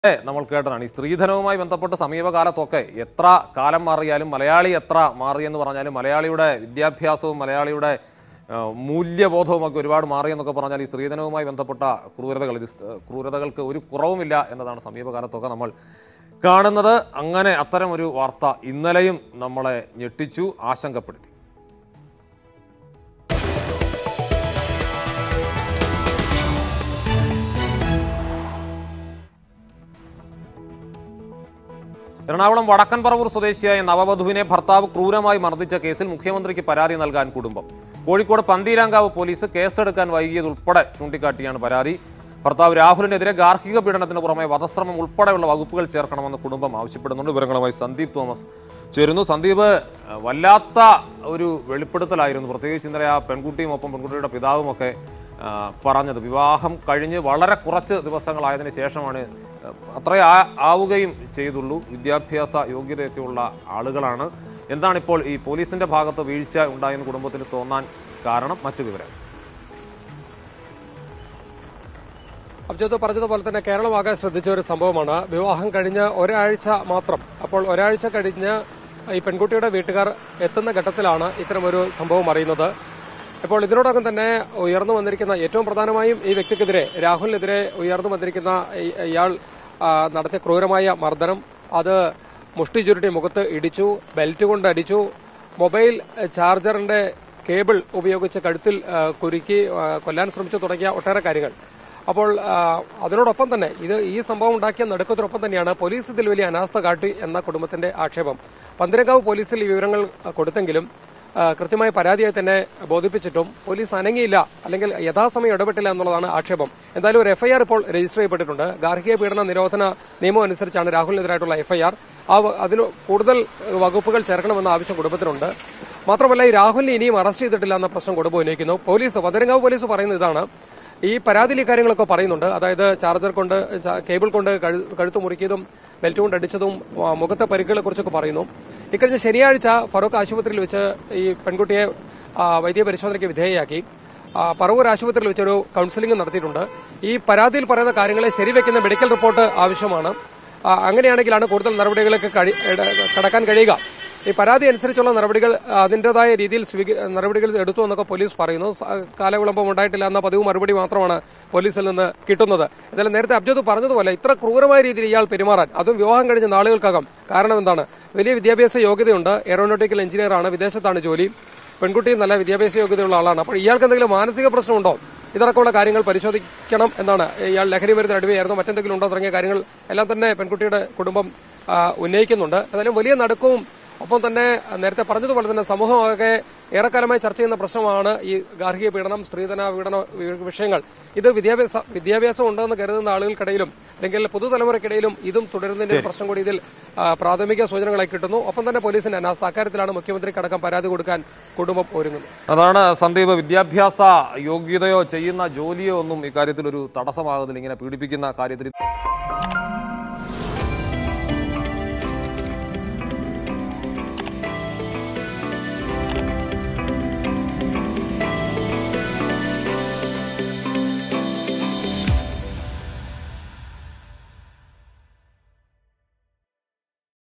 ഏ, നമ്മൾ കേട്ടതാണ് ഈ സ്ത്രീധനവുമായി ബന്ധപ്പെട്ട് സമീപകാലത്തൊക്കെ എത്ര കാലം മാറിയാലും മലയാളി എത്ര മാറിയെന്ന് പറഞ്ഞാലും മലയാളിയുടെ വിദ്യാഭ്യാസവും മലയാളിയുടെ ആ, മൂല്യബോധവും ഒക്കെ ഒരുപാട് മാറിയെന്നൊക്കെ പറഞ്ഞാൽ ഈ സ്ത്രീധനവുമായി ബന്ധപ്പെട്ട ക്രൂരതകൾ ഇത് സ്- ക്രൂരതകൾക്ക് ഒരു കുറവുമില്ല എന്നതാണ് സമീപകാലത്തൊക്കെ നമ്മൾ കാണുന്നത് അങ്ങനെ അത്തരം ഒരു വാർത്ത ഇന്നലെയും നമ്മളെ ഞെട്ടിച്ചു ആശങ്കപ്പെടുത്തി എറണാകുളം വടക്കൻ പറവൂർ സ്വദേശിയായ നവവധുവിനെ ഭർത്താവ് ക്രൂരമായി മർദ്ദിച്ച കേസിൽ മുഖ്യമന്ത്രിക്ക് പരാതി നൽകാൻ കുടുംബം കോഴിക്കോട് പന്തീരാങ്കാവ് പോലീസ് കേസെടുക്കാൻ വൈകിയതുൾപ്പെടെ ചൂണ്ടിക്കാട്ടിയാണ് പരാതി ഭർത്താവ് രാഹുലിനെതിരെ ഗാർഹിക പീഡനത്തിന് പുറമെ വധശ്രമം ഉൾപ്പെടെയുള്ള വകുപ്പുകൾ ചേർക്കണമെന്ന് കുടുംബം ആവശ്യപ്പെടുന്നുണ്ട് വിവരങ്ങളുമായി സന്ദീപ് തോമസ് ചേരുന്നു സന്ദീപ് അഹ് വല്ലാത്ത ഒരു വെളിപ്പെടുത്തലായിരുന്നു പ്രത്യേകിച്ച് ഇന്നലെ ആ പെൺകുട്ടിയും ഒപ്പം പെൺകുട്ടിയുടെ പിതാവുമൊക്കെ ആ, പറഞ്ഞത് വിവാഹം കഴിഞ്ഞ് വളരെ കുറച്ച് ദിവസങ്ങളായതിനു ശേഷമാണ് അത്രേ ആ- ആവുകയും ചെയ്തുള്ളൂ വിദ്യാഭ്യാസ യോഗ്യതയൊക്കെയുള്ള ആളുകളാണ് എന്താണിപ്പോൾ ഈ പോലീസിന്റെ ഭാഗത്ത് വീഴ്ച ഉണ്ടായെന്ന് കുടുംബത്തിന് തോന്നാൻ കാരണം മറ്റു വിവരം അബ്ജദ് പറഞ്ഞതുപോലെ തന്നെ കേരളമാകെ ശ്രദ്ധിച്ച ഒരു സംഭവമാണ് വിവാഹം കഴിഞ്ഞ് ഒരാഴ്ച മാത്രം അപ്പോൾ ഒരാഴ്ച കഴിഞ്ഞ് ഈ പെൺകുട്ടിയുടെ വീട്ടുകാർ എത്തുന്ന ഘട്ടത്തിലാണ് ഇത്തരമൊരു സംഭവം അറിയുന്നത് ഇപ്പോൾ ഇതിനോടകം തന്നെ ഉയർന്നു വന്നിരിക്കുന്ന ഏറ്റവും പ്രധാനമായും ഈ വ്യക്തിക്കെതിരെ രാഹുലിനെതിരെ ഉയർന്നു വന്നിരിക്കുന്ന ഈ- ഇയാൾ ആ, നടത്തിയ ക്രൂരമായ മർദ്ദനം അത് മുഷ്ടി ചുരുട്ടി മുഖത്ത് ഇടിച്ചു ബെൽറ്റ് കൊണ്ട് അടിച്ചു മൊബൈൽ ചാർജറിന്റെ കേബിൾ ഉപയോഗിച്ച് കഴുത്തിൽ ആ, കുരുക്കി ആ, കൊല്ലാൻ ശ്രമിച്ചു തുടങ്ങിയ ഒട്ടേറെ കാര്യങ്ങൾ അപ്പോൾ ആ, അതിനോടൊപ്പം തന്നെ ഇത് ഈ സംഭവം ഉണ്ടാക്കിയ നടുക്കത്തിനൊപ്പം തന്നെയാണ് പോലീസ് ഇതിൽ വലിയ അനാസ്ഥ കാട്ടി എന്ന കുടുംബത്തിന്റെ ആക്ഷേപം പന്തരങ്കാവ് പോലീസിൽ ഈ വിവരങ്ങൾ ആ, കൊടുത്തെങ്കിലും ആ, കൃത്യമായ പരാതിയായി തന്നെ ബോധിപ്പിച്ചിട്ടും പോലീസ് അനങ്ങിയില്ല അല്ലെങ്കിൽ യഥാസമയം ഇടപെട്ടില്ല എന്നുള്ളതാണ് ആക്ഷേപം എന്തായാലും ഒരു എഫ്ഐആർ ഇപ്പോൾ രജിസ്റ്റർ ചെയ്യപ്പെട്ടിട്ടുണ്ട് ഗാർഹിക പീഡന നിരോധന നിയമം അനുസരിച്ചാണ് രാഹുലിനെതിരായിട്ടുള്ള എഫ്ഐആർ ആ വ- അതിന് കൂടുതൽ ഏഹ്, വകുപ്പുകൾ ചേർക്കണമെന്ന ആവശ്യം കുടുംബത്തിനുണ്ട് മാത്രമല്ല ഈ രാഹുലിനെ ഇനിയും അറസ്റ്റ് ചെയ്തിട്ടില്ല എന്ന പ്രശ്നം കുടുംബം ഉന്നയിക്കുന്നു പോലീസ് പന്തരങ്കാവ് പോലീസ് പറയുന്നത് ഇതാണ് ഈ പരാതിയിൽ ഈ കാര്യങ്ങളൊക്കെ പറയുന്നുണ്ട് അതായത് ചാർജർ കൊണ്ട് ചാ- കേബിൾ കൊണ്ട് കഴു- കഴുത്ത് മുറിക്കിയതും ബെൽറ്റ് കൊണ്ട് അടിച്ചതും ആ, മുഖത്തെ പരിക്കുകളെ കുറിച്ചൊക്കെ പറയുന്നു ഇക്കഴിഞ്ഞ ശനിയാഴ്ച ഫറൂഖ് ആശുപത്രിയിൽ വെച്ച് ഈ പെൺകുട്ടിയെ ആ, വൈദ്യ പരിശോധനയ്ക്ക് വിധേയയാക്കി ആ, പറവൂർ ആശുപത്രിയിൽ വെച്ചൊരു കൌൺസിലിംഗ് നടത്തിയിട്ടുണ്ട് ഈ പരാതിയിൽ പറയുന്ന കാര്യങ്ങളെ ശരിവെക്കുന്ന മെഡിക്കൽ റിപ്പോർട്ട് ആവശ്യമാണ് ആ, അങ്ങനെയാണെങ്കിലാണ് കൂടുതൽ നടപടികളൊക്കെ കഴി- ഇട- കടക്കാൻ കഴിയുക ഈ പരാതി അനുസരിച്ചുള്ള നടപടികൾ അതിൻ്റെതായ രീതിയിൽ സ്വീക നടപടികൾ എടുത്തു എന്നൊക്കെ പോലീസ് പറയുന്നു സ- കാലവിളംബം ഉണ്ടായിട്ടില്ല എന്ന പതിവ് മറുപടി മാത്രമാണ് പോലീസിൽ നിന്ന് കിട്ടുന്നത് എന്തായാലും നേരത്തെ അബ്ജദ് പറഞ്ഞതുപോലെ ഇത്ര ക്രൂരമായ രീതിയിൽ ഇയാൾ പെരുമാറാൻ അതും വിവാഹം കഴിഞ്ഞ നാളുകൾക്കകം കാരണം എന്താണ് വലിയ വിദ്യാഭ്യാസ യോഗ്യതയുണ്ട് എയറോനോട്ടിക്കൽ എഞ്ചിനീയർ ആണ് വിദേശത്താണ് ജോലി പെൺകുട്ടിയും നല്ല വിദ്യാഭ്യാസ യോഗ്യതയുള്ള ആളാണ് അപ്പോൾ ഇയാൾക്ക് എന്തെങ്കിലും മാനസിക പ്രശ്നമുണ്ടോ ഇതടക്കമുള്ള കാര്യങ്ങൾ പരിശോധിക്കണം എന്നാണ് ഇയാൾ ലഹരി മരുന്ന് അടിമയായിരുന്നു മറ്റെന്തെങ്കിലും ഉണ്ടോ തുടങ്ങിയ കാര്യങ്ങൾ എല്ലാം തന്നെ പെൺകുട്ടിയുടെ കുടുംബം ആ, ഉന്നയിക്കുന്നുണ്ട് ഏതായാലും വലിയ നടുക്കവും ഒപ്പം തന്നെ നേരത്തെ പറഞ്ഞതുപോലെ തന്നെ സമൂഹമൊക്കെ ഏറെക്കാലമായി ചർച്ച ചെയ്യുന്ന പ്രശ്നമാണ് ഈ ഗാർഹിക പീഡനം സ്ത്രീധന പീഡന വി- വിഷയങ്ങൾ ഇത് വിദ്യാഭ്യാസ വിദ്യാഭ്യാസം ഉണ്ടെന്ന് കരുതുന്ന ആളുകൾക്കിടയിലും അല്ലെങ്കിൽ പുതുതലമുറയ്ക്കിടയിലും ഇതും തുടരുന്നതിന്റെ ഒരു പ്രശ്നം കൂടി ഇതിൽ ആ, പ്രാഥമിക സൂചനകളായി കിട്ടുന്നു ഒപ്പം തന്നെ പോലീസിന്റെ അനാസ്ഥ അക്കാര്യത്തിലാണ് മുഖ്യമന്ത്രിക്കടക്കം പരാതി കൊടുക്കാൻ കുടുംബം ഒരുങ്ങുന്നത് അതാണ് സന്ദീപ് വിദ്യാഭ്യാസ യോഗ്യതയോ ചെയ്യുന്ന ജോലിയോ ഒന്നും ഇക്കാര്യത്തിൽ ഒരു തടസ്സമാകുന്നില്ല ഇങ്ങനെ പീഡിപ്പിക്കുന്ന കാര്യത്തിൽ